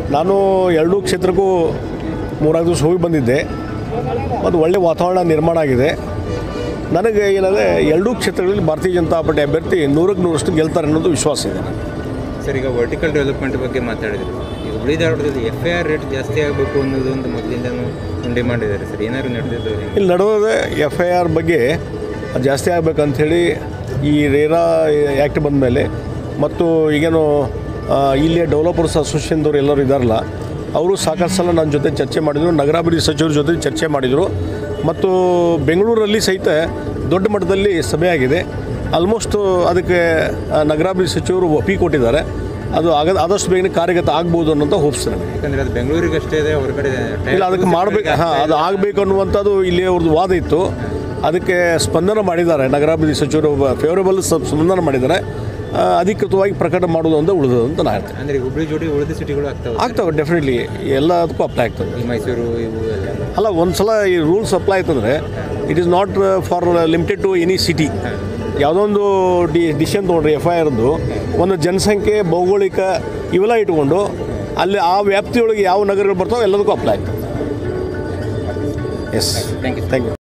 ನಾನು ಎರಡೂ ಕ್ಷೇತ್ರಕ್ಕೂ ಮೂರಾರು ದಿವಸ ಹೋಗಿ ಬಂದಿದ್ದೆ ಮತ್ತು ಒಳ್ಳೆ ವಾತಾವರಣ ನಿರ್ಮಾಣ ಆಗಿದೆ ನನಗೆ ಏನಂದರೆ ಎರಡೂ ಕ್ಷೇತ್ರಗಳಲ್ಲಿ ಭಾರತೀಯ ಜನತಾ ಪಾರ್ಟಿ ಅಭ್ಯರ್ಥಿ ನೂರಕ್ಕೆ ನೂರಷ್ಟು ಗೆಲ್ತಾರೆ ಅನ್ನೋದು ವಿಶ್ವಾಸ ಇದೆ ಸರ್ ಈಗ ವರ್ಟಿಕಲ್ ಡೆವಲಪ್ಮೆಂಟ್ ಬಗ್ಗೆ ಮಾತಾಡಿದ್ರು ಈ ಹುಬ್ಳಿ ಧಾರವಾಡದಲ್ಲಿ ಎಫ್ ಐ ಆರ್ ರೇಟ್ ಜಾಸ್ತಿ ಆಗಬೇಕು ಅನ್ನೋದು ಒಂದು ಮೊದಲಿಂದನೂ ಒಂದು ಡಿಮಾಂಡ್ ಇದೆ ಸರ್ ಏನಾದ್ರು ನಡೆದಿದ್ದು ಇಲ್ಲಿ ನಡೆಯೋದೇ ಎಫ್ ಐ ಆರ್ ಬಗ್ಗೆ ಅದು ಜಾಸ್ತಿ ಆಗಬೇಕಂಥೇಳಿ ಈ ರೇರಾ ಆ್ಯಕ್ಟ್ ಬಂದ ಮೇಲೆ ಮತ್ತು ಈಗೇನು ಆ, ಇಲ್ಲೇ ಡೆವಲಪರ್ಸ್ ಅಸೋಸಿಯೇಷನ್ದವ್ರು ಎಲ್ಲರೂ ಇದ್ದಾರಲ್ಲ ಅವರು ಸಾಕಷ್ಟು ಸಲ ನನ್ನ ಜೊತೆ ಚರ್ಚೆ ಮಾಡಿದರು ನಗರಾಭಿವೃದ್ಧಿ ಸಚಿವರ ಜೊತೆ ಚರ್ಚೆ ಮಾಡಿದರು ಮತ್ತು ಬೆಂಗಳೂರಲ್ಲಿ ಸಹಿತ ದೊಡ್ಡ ಮಟ್ಟದಲ್ಲಿ ಸಭೆ ಆಗಿದೆ ಆಲ್ಮೋಸ್ಟ್ ಅದಕ್ಕೆ ಆ, ನಗರಾಭಿವೃದ್ಧಿ ಸಚಿವರು ಒಪ್ಪಿಗೆ ಕೊಟ್ಟಿದ್ದಾರೆ ಅದು ಆಗ ಆದಷ್ಟು ಬೇಗನೆ ಕಾರ್ಯಗತ ಆಗ್ಬೋದು ಅನ್ನೋಂಥ ಹೋಪ್ಸ್ ನನಗೆ ಯಾಕಂದರೆ ಅದು ಬೆಂಗಳೂರಿಗೆ ಅಷ್ಟೇ ಇದೆ ಹೊರಗಡೆ ಇಲ್ಲ ಅದಕ್ಕೆ ಮಾಡಬೇಕು ಹಾಂ ಅದು ಆಗಬೇಕು ಅನ್ನುವಂಥದ್ದು ಇಲ್ಲಿ ಅವ್ರದ್ದು ವಾದ ಇತ್ತು ಅದಕ್ಕೆ ಸ್ಪಂದನ ಮಾಡಿದ್ದಾರೆ ನಗರಾಭಿವೃದ್ಧಿ ಸಚಿವರು ಫೇವರೇಬಲ್ ಸ್ಪಂದನ ಮಾಡಿದ್ದಾರೆ ಆ, ಅಧಿಕೃತವಾಗಿ ಪ್ರಕಟ ಮಾಡೋದು ಅಂತ ಉಳಿದದು ಅಂತ ನಾನು ಹೇಳ್ತೇನೆ ಅಂದರೆ ಹುಬ್ಳಿ ಜೋಡಿ ಉಳಿದ ಸಿಟಿಗಳು ಆಗ್ತಾವೆ ಆಗ್ತವೆ ಡೆಫಿನೆಟ್ಲಿ ಎಲ್ಲದಕ್ಕೂ ಅಪ್ಲೈ ಆಗ್ತದೆ ಈ ಮೈಸೂರು ಇವು ಎಲ್ಲ ಅಲ್ಲ ಒಂದು ಸಲ ಈ ರೂಲ್ಸ್ ಅಪ್ಲೈ ಆಯ್ತಂದರೆ it is not for limited to any city ಯಾವುದೊಂದು ಡಿ ಡಿಸಿಷನ್ ತೊಗೊಂಡ್ರಿ ಎಫ್ ಐ ಆರ್ದು ಒಂದು ಜನಸಂಖ್ಯೆ ಭೌಗೋಳಿಕ ಇವೆಲ್ಲ ಇಟ್ಕೊಂಡು ಅಲ್ಲಿ ಆ ವ್ಯಾಪ್ತಿಯೊಳಗೆ ಯಾವ ನಗರಗಳು ಬರ್ತಾವೆ ಎಲ್ಲದಕ್ಕೂ ಅಪ್ಲೈ ಆಗ್ತದೆ yes thank you thank you